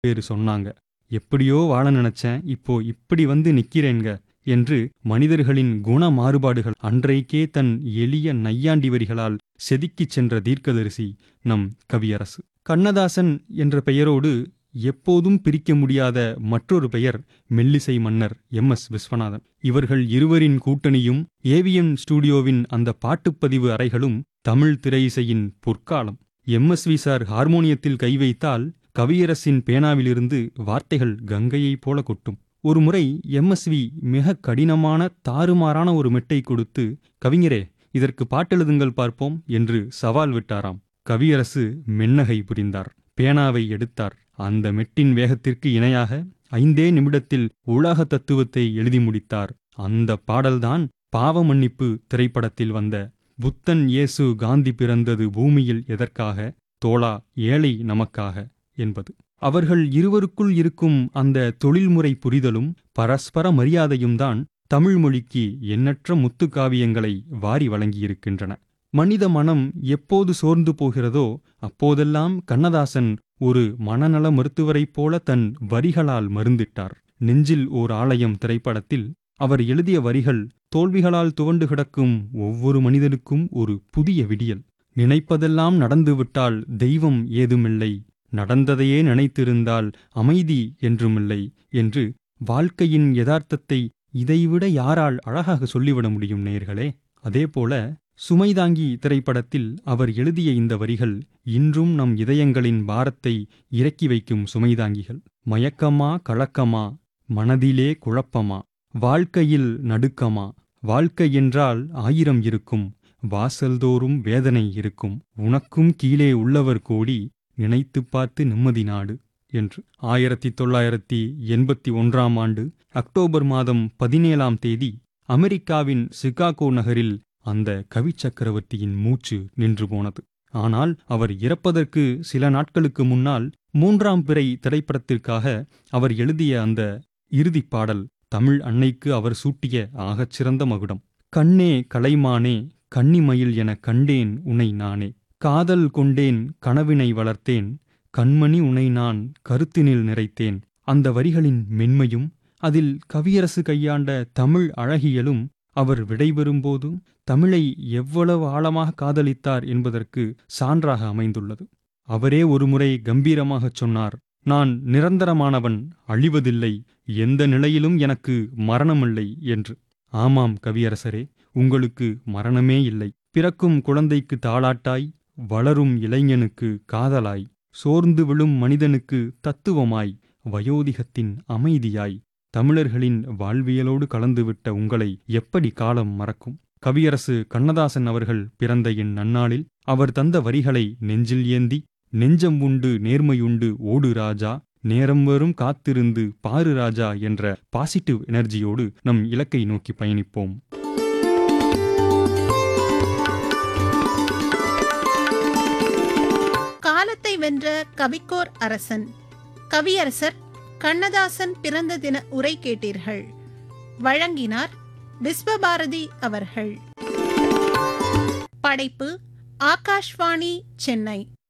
பேரு சொன்னாங்க எப்படியோ வாழ நினைச்சேன் இப்போ இப்படி வந்து நிக்கிறேங்க என்று மனிதர்களின் குண மாறுபாடுகள் அன்றைக்கே தன் எளிய நையாண்டி வரிகளால் செதுக்கிச் சென்ற தீர்க்கதரிசி நம் கவியரசு கண்ணதாசன் என்ற பெயரோடு எப்போதும் பிரிக்க முடியாத மற்றொரு பெயர் மெல்லிசை மன்னர் எம் எஸ் விஸ்வநாதன் இவர்கள் இருவரின் கூட்டணியும் ஏவிஎம் ஸ்டூடியோவின் அந்த பாட்டுப்பதிவு அறைகளும் தமிழ் திரையிசையின் பொற்காலம் எம்எஸ்வி சார் ஹார்மோனியத்தில் கை வைத்தால் கவியரசின் பேனாவிலிருந்து வார்த்தைகள் கங்கையைப் போல கொட்டும் ஒருமுறை எம்எஸ்வி மிக கடினமான தாறுமாறான ஒரு மெட்டை கொடுத்து கவிஞரே இதற்கு பாட்டெழுதுங்கள் பார்ப்போம் என்று சவால் விட்டாராம் கவியரசு மென்னகை புரிந்தார் பேனாவை எடுத்தார் அந்த மெட்டின் வேகத்திற்கு இணையாக ஐந்தே நிமிடத்தில் உலக தத்துவத்தை எழுதி முடித்தார் அந்த பாடல்தான் பாவ மன்னிப்பு திரைப்படத்தில் வந்த புத்தன் இயேசு காந்தி பிறந்தது பூமியில் எதற்காக தோளா ஏழை நமக்காக என்பது அவர்கள் இருவருக்குள் இருக்கும் அந்த தொழில்முறை புரிதலும் பரஸ்பர மரியாதையும் தான் தமிழ் மொழிக்கு எண்ணற்ற முத்துக்காவியங்களை வாரி வழங்கியிருக்கின்றன மனித மனம் எப்போது சோர்ந்து போகிறதோ அப்போதெல்லாம் கண்ணதாசன் ஒரு மனநல மருத்துவரைப் போல தன் வரிகளால் மருந்திட்டார் நெஞ்சில் ஓர் ஆலயம் திரைப்படத்தில் அவர் எழுதிய வரிகள் தோல்விகளால் துவண்டு கிடக்கும் ஒவ்வொரு மனிதனுக்கும் ஒரு புதிய விடியல் நினைப்பதெல்லாம் நடந்துவிட்டால் தெய்வம் ஏதுமில்லை நடந்ததையே நினைத்திருந்தால் அமைதி என்றுமில்லை என்று வாழ்க்கையின் யதார்த்தத்தை இதைவிட யாரால் அழகாக சொல்லிவிட முடியும் நேர்களே அதேபோல சுமைதாங்கி திரைப்படத்தில் அவர் எழுதிய இந்த வரிகள் இன்றும் நம் இதயங்களின் பாரத்தை இறக்கி வைக்கும் சுமைதாங்கிகள் மயக்கமா கலக்கமா மனதிலே குழப்பமா வாழ்க்கையில் நடுக்கமா வாழ்க்கை என்றால் ஆயிரம் இருக்கும் வாசல்தோறும் வேதனை இருக்கும் உனக்கும் கீழே உள்ளவர் கோடி நினைத்துப் பார்த்து நிம்மதி நாடு என்று ஆயிரத்தி தொள்ளாயிரத்தி எண்பத்தி ஒன்றாம் ஆண்டு அக்டோபர் மாதம் பதினேழாம் தேதி அமெரிக்காவின் சிகாகோ நகரில் அந்த கவி சக்கரவர்த்தியின் மூச்சு நின்று போனது ஆனால் அவர் இறப்பதற்கு சில நாட்களுக்கு முன்னால் மூன்றாம் பிறை திரைப்படத்திற்காக அவர் எழுதிய அந்த இறுதிப் பாடல் தமிழ் அன்னைக்கு அவர் சூட்டிய ஆகச்சிறந்த மகுடம் கண்ணே கலைமானே கன்னிமயில் என கண்டேன் உனை நானே காதல் கொண்டேன் கனவினை வளர்த்தேன் கண்மணி உனை நான் கருத்தினில் நிறைத்தேன் அந்த வரிகளின் மென்மையும் அதில் கவியரசு கையாண்ட தமிழ் அழகியலும் அவர் விடைபெறும்போதும் தமிழை எவ்வளவு ஆழமாக காதலித்தார் என்பதற்கு சான்றாக அமைந்துள்ளது அவரே ஒருமுறை கம்பீரமாகச் சொன்னார் நான் நிரந்தரமானவன் அழிவதில்லை எந்த நிலையிலும் எனக்கு மரணமில்லை என்று ஆமாம் கவியரசரே உங்களுக்கு மரணமே இல்லை பிறக்கும் குழந்தைக்கு தாளாட்டாய் வளரும் இளைஞனுக்கு காதலாய் சோர்ந்து விழும் மனிதனுக்கு தத்துவமாய் வயோதிகத்தின் அமைதியாய் தமிழர்களின் வாழ்வியலோடு கலந்துவிட்ட உங்களை எப்படி காலம் மறக்கும் கவியரசு கண்ணதாசன் அவர்கள் பிறந்த என் நன்னாளில் அவர் தந்த வரிகளை நெஞ்சில் ஏந்தி நெஞ்சம் உண்டு நேர்மையுண்டு ஓடு ராஜா நேரம் வரும் காத்திருந்து பாரு ராஜா என்ற பாசிட்டிவ் எனர்ஜியோடு நம் இலக்கை நோக்கி பயணிப்போம் காலத்தை வென்ற கவிக்கோர் அரசன் கவியரசர் கண்ணதாசன் பிறந்த தின உரை கேட்டீர்கள் வழங்கினார் விஸ்வபாரதி அவர்கள் படைப்பு ஆகாஷ்வாணி சென்னை